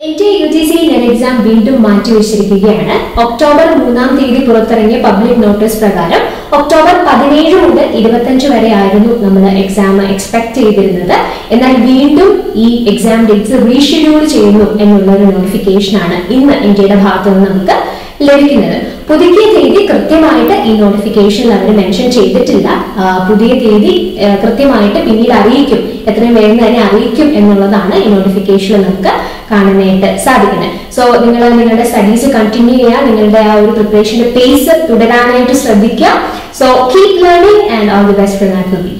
N T U G C NET exam വീണ്ടും മാറ്റിവെച്ചിരിക്കുകയാണ് October മൂന്നാം തീയതി പുറത്തിറങ്ങിയ പബ്ലിക് നോട്ടീസ് പ്രകാരം ഒക്ടോബർ പതിനേഴ് മുതൽ ഇരുപത്തഞ്ച് വരെ ആയിരുന്നു നമ്മൾ എക്സാം എക്സ്പെക്ട് ചെയ്തിരുന്നത് എന്നാൽ വീണ്ടും ഈ എക്സാം ഡേറ്റ്സ് റീഷെഡ്യൂൾ ചെയ്യുന്നു എന്നുള്ള ഒരു നോട്ടിഫിക്കേഷനാണ് ഇന്ന് ഇന്ത്യയുടെ ഭാഗത്ത് നിന്ന് നമുക്ക് ലഭിക്കുന്നത് പുതുക്കിയ തീയതി കൃത്യമായിട്ട് ഈ നോട്ടിഫിക്കേഷനിൽ അവർ മെൻഷൻ ചെയ്തിട്ടില്ല ആ, പുതിയ തീയതി ആ, കൃത്യമായിട്ട് പിന്നീട് അറിയിക്കും എത്രയും വേഗം തന്നെ അറിയിക്കും എന്നുള്ളതാണ് ഈ നോട്ടിഫിക്കേഷനിൽ നമുക്ക് കാണാനായിട്ട് സാധിക്കുന്നത് സോ നിങ്ങൾ നിങ്ങളുടെ സ്റ്റഡീസ് കണ്ടിന്യൂ ചെയ്യുക നിങ്ങളുടെ ആ ഒരു പ്രിപ്പറേഷന്റെ പേസ് തുടരാനായിട്ട് ശ്രദ്ധിക്കുക so keep learning and all the best for that will B